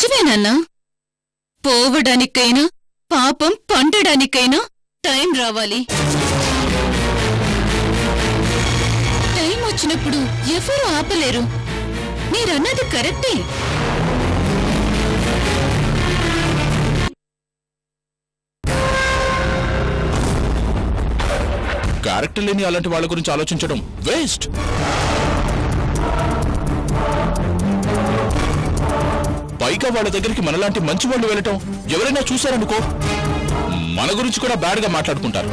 నిజమేనన్నా పోవడానికైనా పాపం పండడానికైనా టైం రావాలి టైం వచ్చినప్పుడు ఎవరు ఆపలేరు మీరన్నది కరెక్టే క్యారెక్టర్ లేని అలాంటి వాళ్ళ గురించి ఆలోచించడం వేస్ట్ పైగా వాళ్ళ దగ్గరికి మనలాంటి మంచి వాళ్ళు వెళ్ళటం ఎవరైనా చూశారనుకో మన గురించి కూడా బ్యాడ్ గా మాట్లాడుకుంటారు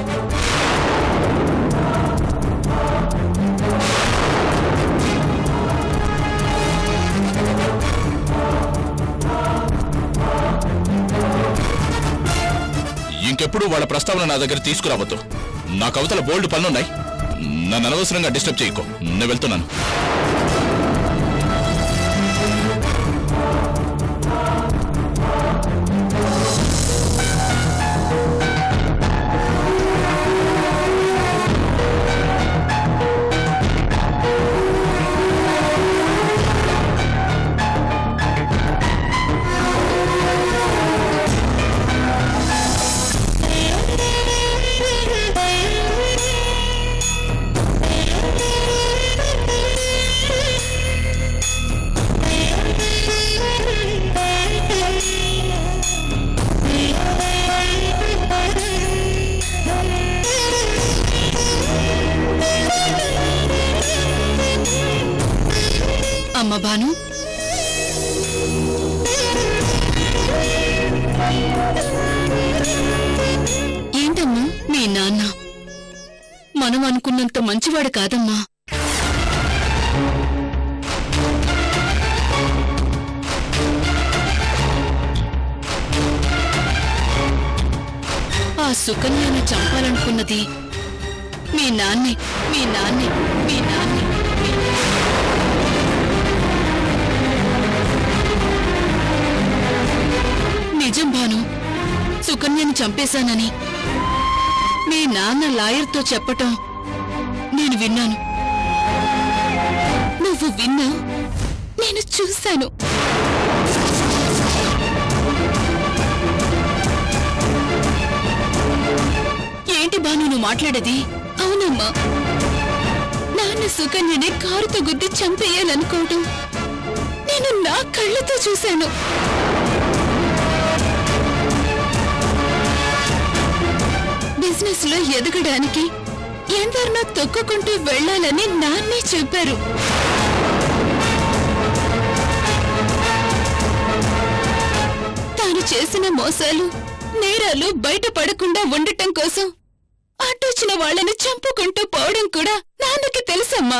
ఇంకెప్పుడు వాళ్ళ ప్రస్తావన నా దగ్గర తీసుకురావద్దు నా కవితల బోల్డ్ పనులున్నాయి నన్ను అనవసరంగా డిస్టర్బ్ చేయకో నేను వెళ్తున్నాను అమ్మ భాను ఏంటమ్మా మీ నాన్న మనం అనుకున్నంత మంచివాడు కాదమ్మా ఆ సుకన్యను చంపాలనుకున్నది మీ నాన్నే మీ నాన్నే మీ నాన్నే మీ నిజం భాను సుకన్యని చంపేశానని మీ నాన్న లాయర్తో చెప్పటం నేను విన్నాను నువ్వు విన్నా నేను చూశాను ఏంటి భాను నువ్వు మాట్లాడేది అవునమ్మా నాన్న సుకన్యని కారుతో గుద్ది చంపేయాలనుకోవటం నేను నా కళ్ళతో చూశాను బిజినెస్ లో ఎదగడానికి ఎందరినో తొక్కుకుంటూ వెళ్ళాలని నాన్నే చెప్పారు తాను చేసిన మోసాలు నేరాలు బయటపడకుండా ఉండటం కోసం అడ్డొచ్చిన వాళ్ళని చంపుకుంటూ పోవడం కూడా నాన్నకి తెలుసమ్మా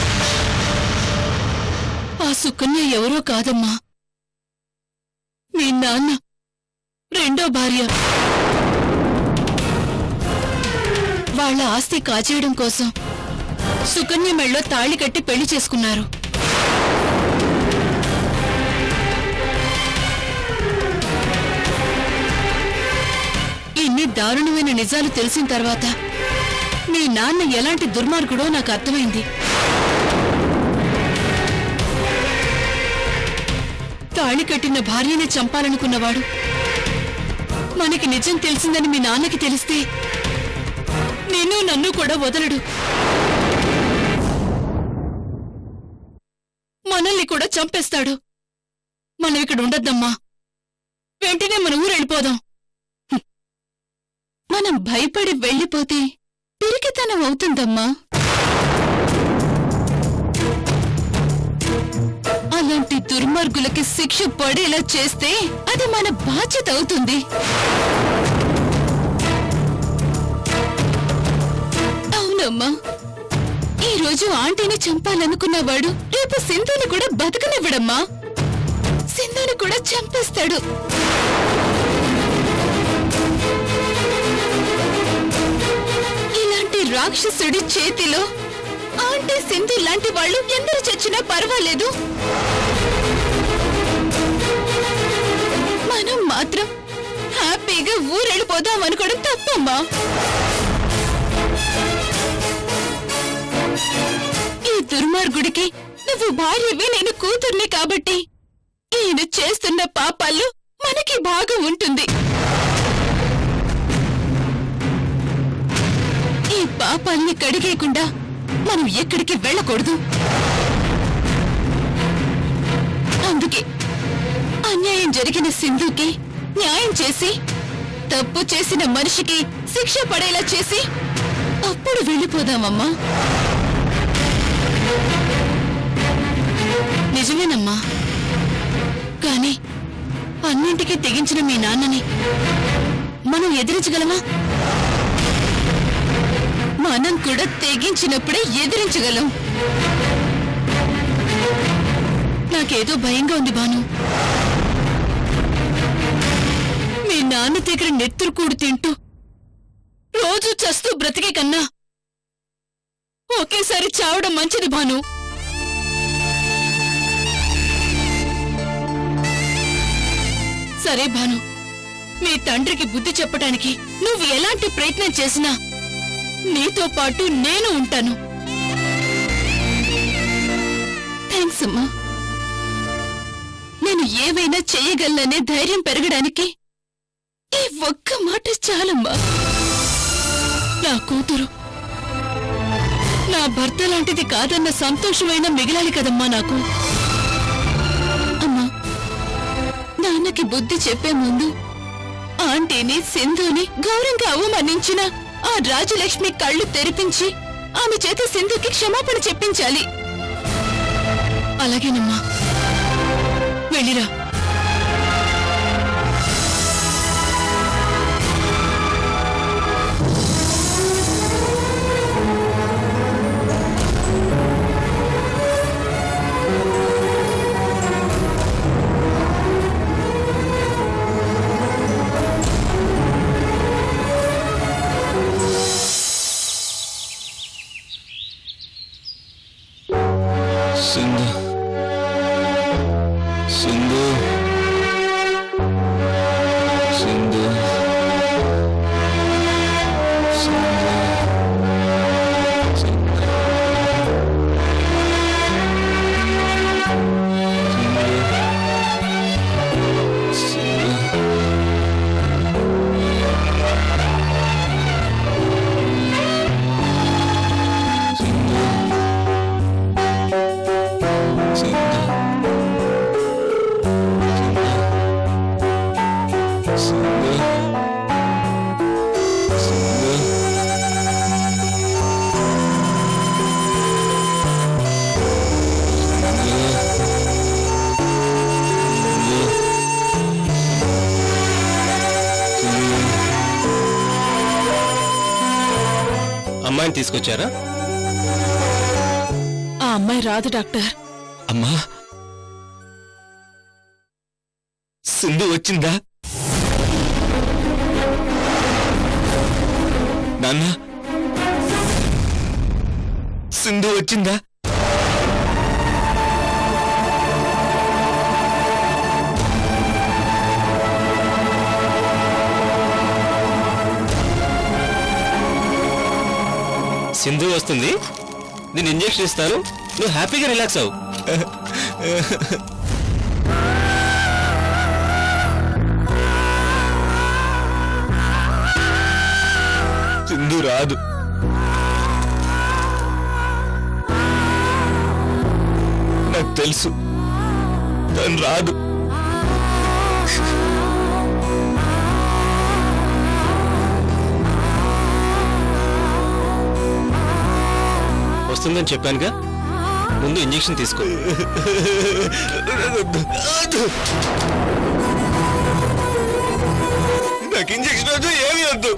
ఆ సుకన్య ఎవరో కాదమ్మా మీ నాన్న రెండో భార్య వాళ్ళ ఆస్తి కాజేయడం కోసం సుకన్య మెళ్ళో తాళి కట్టి పెళ్లి చేసుకున్నారు ఇన్ని దారుణమైన నిజాలు తెలిసిన తర్వాత మీ నాన్న ఎలాంటి దుర్మార్గుడో నాకు అర్థమైంది తాళి కట్టిన భార్యని చంపాలనుకున్నవాడు మనకి నిజం తెలిసిందని మీ నాన్నకి తెలిస్తే నిన్ను నన్ను కూడా వదలడు మనల్ని కూడా చంపేస్తాడు మనం ఇక్కడ ఉండొద్దమ్మా వెంటనే మన ఊరు వెళ్ళిపోదాం హ్మ్. మనం భయపడి వెళ్ళిపోతే పిరికితనం అవుతుందమ్మా అలాంటి దుర్మార్గులకి శిక్ష పడేలా చేస్తే అది మన బాధ్యత అవుతుంది అవునమ్మా ఈ రోజు ఆంటీని చంపాలనుకున్నవాడు రేపు సింధుని కూడా బతకనివ్వడమ్మా సింధుని కూడా చంపేస్తాడు ఇలాంటి రాక్షసుడి చేతిలో ఆంటీ సింధు లాంటి వాళ్ళు ఎందరు చచ్చినా పర్వాలేదు మనం మాత్రం హ్యాపీగా ఊరెళ్ళిపోదాం అనుకోవడం తప్పమ్మా ఈ దుర్మార్గుడికి నువ్వు భార్యవి నేను కూతుర్ని కాబట్టి ఈ ఈయన చేస్తున్న పాపాల్లో మనకి భాగం ఉంటుంది ఈ పాపాల్ని కడిగేయకుండా మనం ఎక్కడికి వెళ్ళకూడదు అందుకే అన్యాయం జరిగిన సింధుకి న్యాయం చేసి తప్పు చేసిన మనిషికి శిక్ష పడేలా చేసి అప్పుడు వెళ్ళిపోదామమ్మా నిజమేనమ్మా కానీ అన్నింటికీ తెగించిన మీ నాన్నని మనం ఎదిరించగలమా మనం కూడా తెగించినప్పుడే ఎదిరించగలం నాకేదో భయంగా ఉంది బాను మీ నాన్న దగ్గర నెత్తురు కూడు తింటూ రోజు చస్తూ బ్రతికే కన్నా ఒకేసారి చావడం మంచిది భాను సరే భాను మీ తండ్రికి బుద్ధి చెప్పడానికి నువ్వు ఎలాంటి ప్రయత్నం చేసినా నీతో పాటు నేను ఉంటాను థ్యాంక్స్ అమ్మా నేను ఏవైనా చేయగలననే ధైర్యం పెరగడానికి ఈ ఒక్క మాట చాలమ్మా నా కూతురు నా భర్త లాంటిది కాదన్న సంతోషమైన మిగిలాలి కదమ్మా నాకు అమ్మా నాన్నకి బుద్ధి చెప్పే ముందు ఆంటీని సింధుని ఘోరంగా అవమానించిన ఆ రాజలక్ష్మి కళ్ళు తెరిపించి ఆమె చేత సింధుకి క్షమాపణ చెప్పించాలి అలాగేనమ్మా వెళ్ళిరా సింధు సింధు సింధు సింధు సింధు సింధు సింధు సింధు సింధు సింధు అమ్మాయిని తీసుకొచ్చారా ఆ అమ్మాయి రాదు డాక్టర్ అమ్మా సింధు వచ్చిందా నాన్న సింధు వచ్చిందా సింధు వస్తుంది నేను ఇంజెక్షన్ ఇస్తాను నువ్వు హ్యాపీగా రిలాక్స్ అవు సింధు రాదు నాకు తెలుసు తను రాదు వస్తుందని చెప్పానుగా ముందు ఇంజెక్షన్ తీసుకో నాకు ఇంజెక్షన్ వద్దు ఏమి వద్దు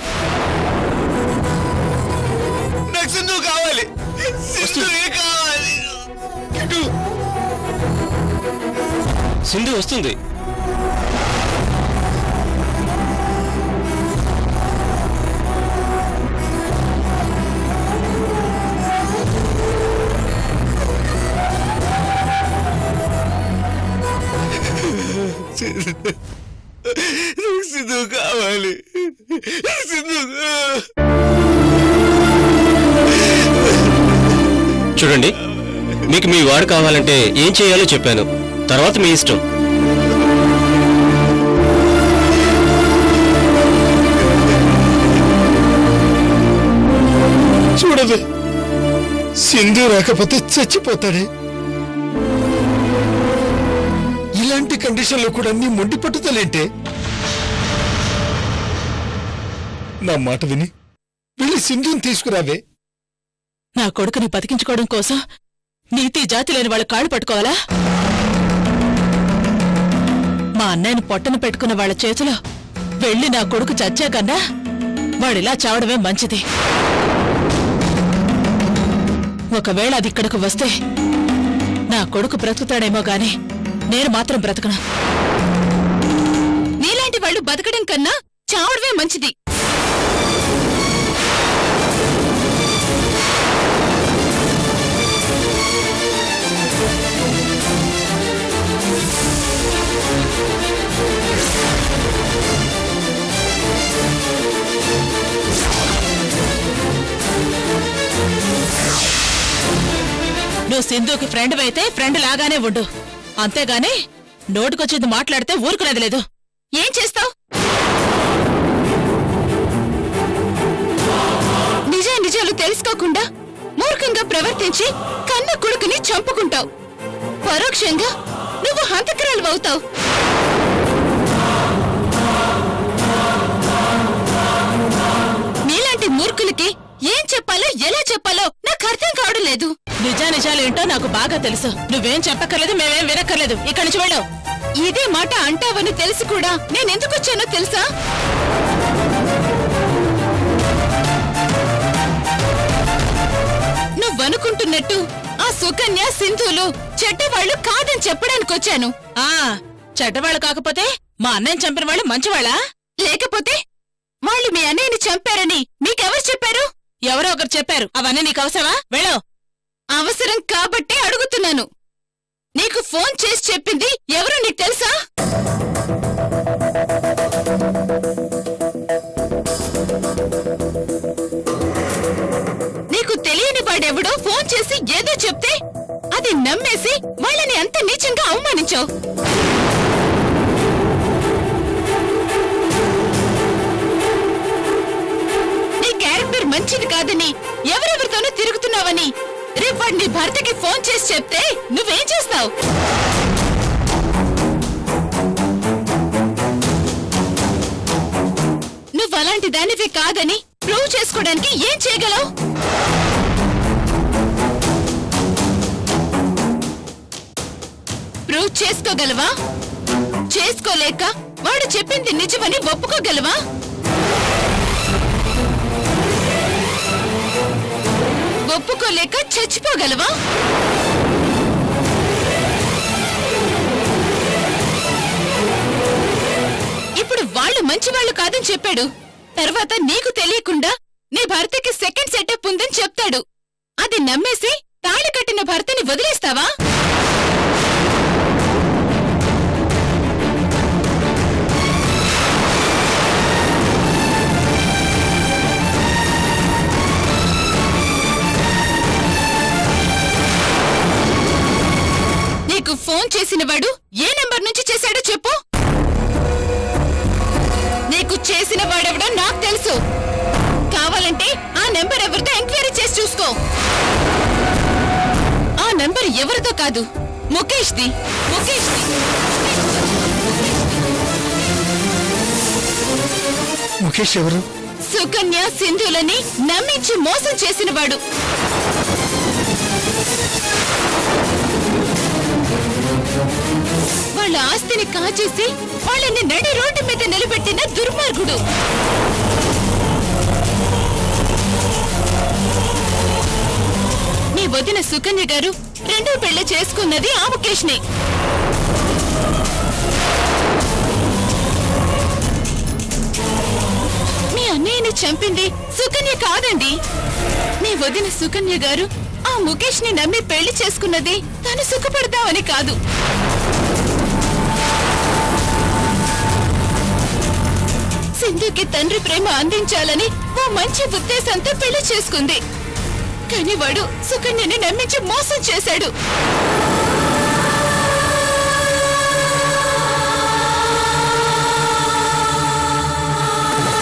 నాకు సింధు కావాలి సింధు కావాలి సింధు వస్తుంది సింధు కావాలి సింధు చూడండి మీకు మీ వాడు కావాలంటే ఏం చేయాలో చెప్పాను తర్వాత మీ ఇష్టం సింధు రాకపోతే చచ్చిపోతాడే ఇలాంటి కండిషన్లో కూడా నీ మొండి పట్టుదలేంటే నా మాట విని వెళ్ళి సింధుని తీసుకురావే నా కొడుకుని బతికించుకోవడం కోసం నీతి జాతి లేని వాళ్ళ కాళ్ళు పట్టుకోవాలా మా అన్నయ్యని పొట్టన పెట్టుకున్న వాళ్ళ చేతిలో వెళ్ళి నా కొడుకు చచ్చాకన్నా వాడిలా చావడమే మంచిది ఒకవేళ అది ఇక్కడికి వస్తే నా కొడుకు బ్రతుకుతాడేమో గాని నేను మాత్రం బ్రతకను నీలాంటి వాళ్ళు బతకడం కన్నా చావడమే మంచిది నువ్వు సింధుకి ఫ్రెండ్ అయితే ఫ్రెండ్ లాగానే ఉండు అంతేగాని నోటికొచ్చింది మాట్లాడితే ఊరుకునేది లేదు ఏం చేస్తావు నిజ నిజాలు తెలుసుకోకుండా మూర్ఖంగా ప్రవర్తించి కన్న కొడుకుని చంపుకుంటావు పరోక్షంగా నువ్వు హంతకరాలు అవుతావు నీలాంటి మూర్ఖులకి ఏం చెప్పాలో ఎలా చెప్పాలో నాకు అర్థం కావడం లేదు నిజా నిజాలేంటో నాకు బాగా తెలుసు నువ్వేం చెప్పక్కర్లేదు మేమేం వినక్కర్లేదు ఇక్కడి నుంచి వెళ్ళు ఇదే మాట అంటావని తెలిసి కూడా నేనెందుకు వచ్చానో తెలుసా నువ్వనుకుంటున్నట్టు ఆ సుకన్య సింధులు చెడ్డవాళ్ళు కాదని చెప్పడానికి వచ్చాను ఆ చెడ్డవాళ్ళు కాకపోతే మా అన్నయ్య చంపిన వాళ్ళు మంచివాళ్ళా లేకపోతే వాళ్ళు మీ అన్నయ్యని చంపారని మీకెవరు చెప్పారు ఎవరో ఒకరు చెప్పారు అవన్నీ నీకు అవసరమా వెళ్ళు అవసరం కాబట్టే అడుగుతున్నాను నీకు ఫోన్ చేసి చెప్పింది ఎవరో నీకు తెలుసా నీకు తెలియని వాడెవడో ఫోన్ చేసి ఏదో చెప్తే అది నమ్మేసి వాళ్ళని అంత నీచంగా అవమానించావు నీ క్యారెక్టర్ మంచిది కాదని ఎవరెవరితోనూ తిరుగుతున్నావని రేపు వాడు నీ భర్తకి ఫోన్ చేసి చెప్తే నువ్వేం చేస్తావు నువ్వు అలాంటి దానివి కాదని ప్రూవ్ చేసుకోవడానికి ఏం చేయగలవు ప్రూవ్ చేసుకోగలవా చేసుకోలేక వాడు చెప్పింది నిజమని ఒప్పుకోగలవా ఒప్పుకోలేక చచ్చిపోగలవా ఇప్పుడు వాళ్ళు మంచివాళ్ళు కాదని చెప్పాడు తర్వాత నీకు తెలియకుండా నీ భర్తకి సెకండ్ సెటప్ ఉందని చెప్తాడు అది నమ్మేసి తాళి కట్టిన భర్తని వదిలేస్తావా నీకు ఫోన్ చేసిన వాడు ఏ నంబర్ నుంచి చేశాడో చెప్పు నీకు చేసిన వాడెవడో నాకు తెలుసు కావాలంటే ఆ నెంబర్ ఎవరితో ఎంక్వైరీ చేసి చూసుకో ఆ నెంబర్ ఎవరిదో కాదు ముఖేష్ది ముఖేష్ది ముఖేష్ ఎవరు సుకన్య సింధులని నమ్మించి మోసం చేసినవాడు వాళ్ళ ఆస్తిని కాజేసి వాళ్ళని నడి రోడ్డు మీద నిలబెట్టిన దుర్మార్గుడు నీ వదిన సుకన్య గారు రెండో పెళ్లి చేసుకున్నది ఆ ముఖేష్ని మీ అన్నయ్యని చంపింది సుకన్య కాదండి మీ వదిన సుకన్య గారు ఆ ముఖేష్ ని నమ్మి పెళ్లి చేసుకున్నది తను సుఖపడతామని కాదు సింధుకి తండ్రి ప్రేమ అందించాలని ఓ మంచి ఉద్దేశంతో పెళ్లి చేసుకుంది కానీ వాడు సుకన్యని నమ్మించి మోసం చేశాడు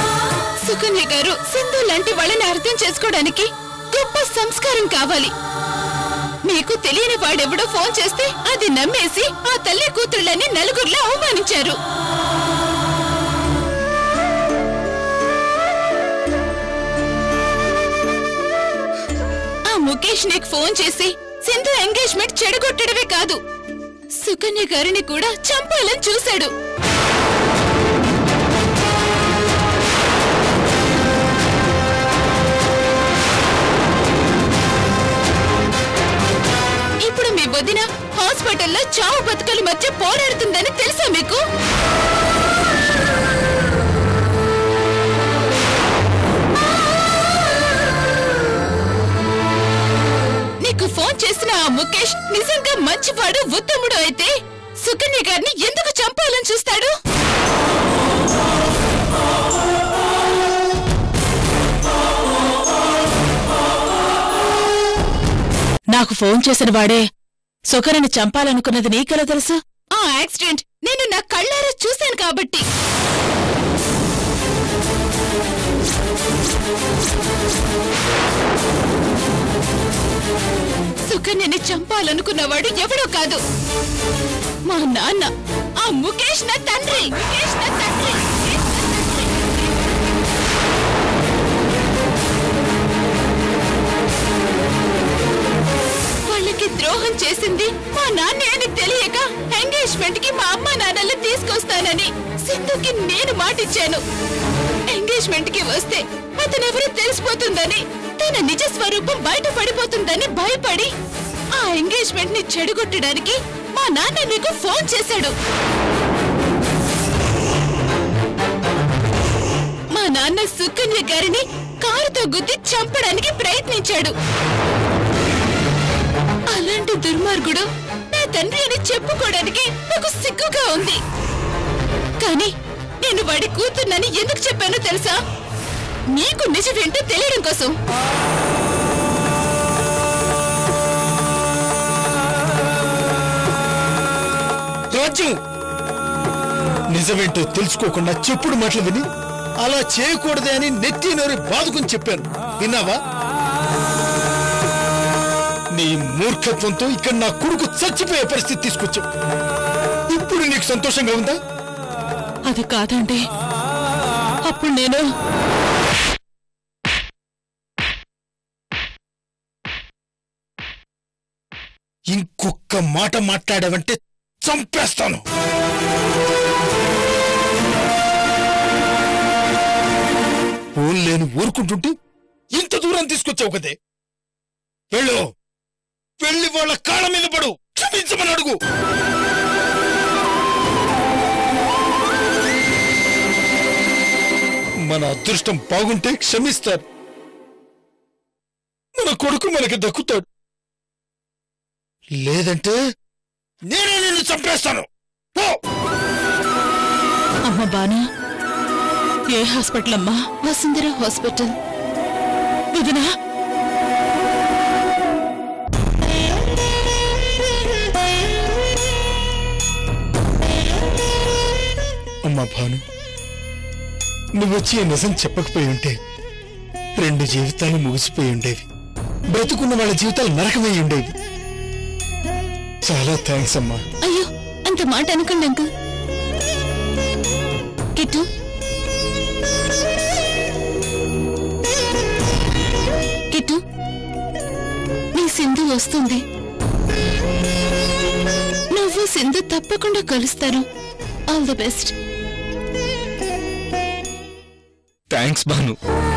సుకన్య గారు సింధు లాంటి వాళ్ళని అర్థం చేసుకోవడానికి గొప్ప సంస్కారం కావాలి మీకు తెలియని వాడెవడో ఫోన్ చేస్తే అది నమ్మేసి ఆ తల్లి కూతుళ్ళని నలుగురిలో అవమానించారు ఆ ముఖేష్ నీకు ఫోన్ చేసి సింధు ఎంగేజ్మెంట్ చెడగొట్టడమే కాదు సుకన్య గారిని కూడా చంపాలని చూశాడు ఇప్పుడు మీ వదిన హాస్పిటల్లో చావు బతుకల మధ్య పోరాడుతుందని తెలుసా మీకు నీకు ఫోన్ చేసిన ఆ ముఖేష్ నిజంగా మంచివాడు ఉత్తముడు అయితే సుకన్య గారిని ఎందుకు చంపాలని చూస్తాడు నాకు ఫోన్ చేసిన వాడే సుకరిని చంపాలనుకున్నది నీకెలా తెలుసు ఆ యాక్సిడెంట్ నేను నా కళ్ళారా చూశాను కాబట్టి సుకన్యని చంపాలనుకున్నవాడు ఎవడో కాదు మా నాన్న ఆ ముఖేష్ నా తండ్రి ముఖేష్ నా తండ్రి ముఖేష్ నా తండ్రి. వాళ్ళకి ద్రోహం చేసింది మా నాన్నే అని తెలియక ఎంగేజ్మెంట్ కి మా అమ్మ నాన్నలు తీసుకొస్తానని సింధుకి నేను మాటిచ్చాను ఎంగేజ్మెంట్ కి వస్తే అతనెవరో తెలిసిపోతుందని తన నిజ స్వరూపం బయట పడిపోతుందని భయపడి ఆ ఎంగేజ్మెంట్ ని చెడగొట్టడానికి మా నాన్న నీకు ఫోన్ చేశాడు మా నాన్న సుకన్య గారిని కారుతో గుద్ది చంపడానికి ప్రయత్నించాడు అలాంటి దుర్మార్గుడు నా తండ్రి అని చెప్పుకోవడానికి నాకు సిగ్గుగా ఉంది కానీ నేను వాడి కూతుర్నని ఎందుకు చెప్పానో తెలుసా నీకు నిజమేంటో తెలియడం కోసం రాజ్యం నిజమేంటో తెలుసుకోకుండా చెప్పుడు మాటలు విని అలా చేయకూడదే అని నెత్తి నోరి బాదుకుని చెప్పాను విన్నావా నీ మూర్ఖత్వంతో ఇక్కడ నా కొడుకు చచ్చిపోయే పరిస్థితి తీసుకొచ్చావు ఇప్పుడు నీకు సంతోషంగా ఉందా అది కాదండి అప్పుడు నేను ఇంకొక మాట మాట్లాడావంటే చంపేస్తాను ఫోన్ లేని ఊరుకుంటుంటే ఇంత దూరం తీసుకొచ్చావు కదే వెళ్ళు వెళ్ళి వాళ్ళ కాళ్ళ మీద పడు క్షమించమని అడుగు మన అదృష్టం బాగుంటే క్షమిస్తారు మన కొడుకు మనకి దక్కుతాడు లేదంటే నేనే నిన్ను చంపేస్తాను పో అమ్మ బాను ఏ హాస్పిటల్ అమ్మా వసుంధర హాస్పిటల్ వదినా అమ్మా భాను నువ్వు వచ్చి ఈ నిజం చెప్పకపోయి ఉంటే రెండు జీవితాలు ముగిసిపోయి ఉండేవి బ్రతుకున్న వాళ్ళ జీవితాలు నరకమై ఉండేవి చాలా థ్యాంక్స్ అమ్మా అయ్యో అంత మాట అనకండి అంకుల్ కిట్టు కిట్టు నీ సింధు వస్తుంది నువ్వు సింధు తప్పకుండా కలుస్తారు all the best thanks Bhanu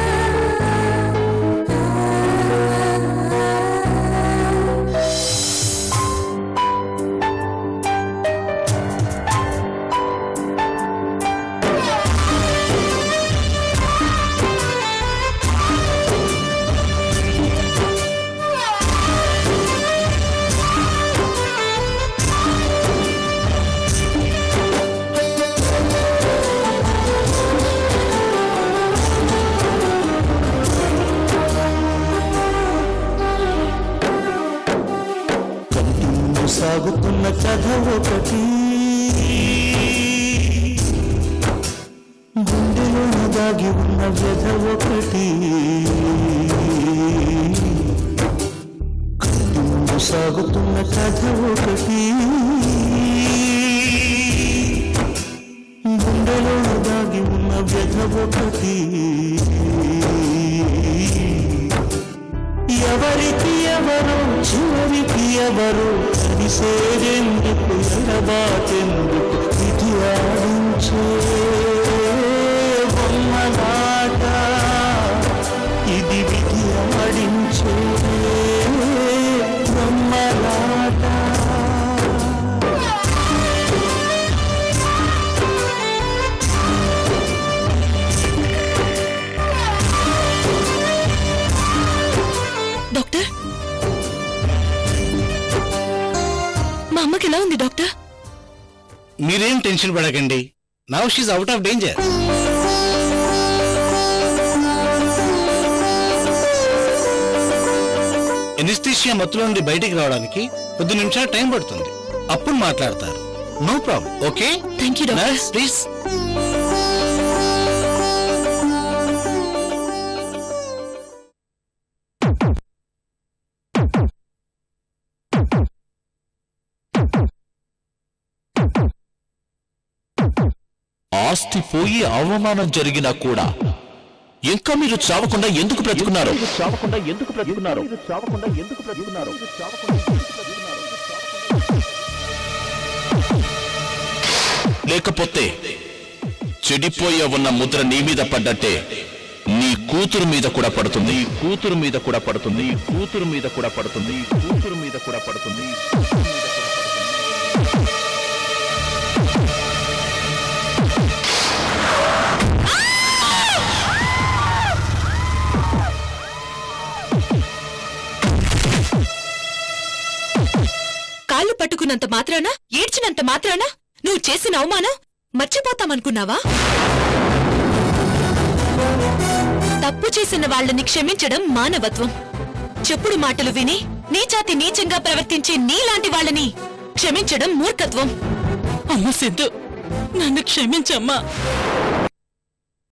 continue సాగుతున్న కథ ఒకటి గుండెలోన దాగి ఉన్న వ్యధ ఒకటి కంటిన్యూ సాగు ఒకటి ఎవరికి ఎవరు చివరికి ఎవరు కలిసేదెందుకు ఎడబాటెందుకు విధి ఆడించే బొమ్మలాట ఇది విధి ఆడించే బొమ్మలాట డాక్టర్ మా అమ్మకి ఎలా ఉంది డాక్టర్ మీరేం టెన్షన్ పడకండి now she's out of danger anaesthesia మత్తులో నుండి బయటికి రావడానికి కొద్ది నిమిషాలు టైం పడుతుంది అప్పుడు మాట్లాడతారు no problem okay thank you doctor nurse please ఆస్తి పోయి అవమానం జరిగినా కూడా ఇంకా మీరు చావకుండా ఎందుకు బ్రతుకున్నారు చావకుండా ఎందుకు బ్రతుకున్నారు చావకుండా ఎందుకు బ్రతుకున్నారు లేకపోతే చెడిపోయే ఉన్న ముద్ర నీ మీద పడ్డట్టే నీ కూతురు మీద కూడా పడుతుంది నీ కూతురు మీద కూడా పడుతుంది నీ కూతురు మీద కూడా పడుతుంది నీ కూతురు మీద కూడా పడుతుంది కాళ్ళు పట్టుకున్నంత మాత్రాన ఏడ్చినంత మాత్రాన నువ్వు చేసిన అవమానం మర్చిపోతామనుకున్నావా తప్పు చేసిన వాళ్ళని క్షమించడం మానవత్వం చెప్పుడు మాటలు విని నీచాతి నీచంగా ప్రవర్తించే నీలాంటి వాళ్ళని క్షమించడం మూర్ఖత్వం అమ్మ సిద్ధు నన్ను క్షమించమ్మా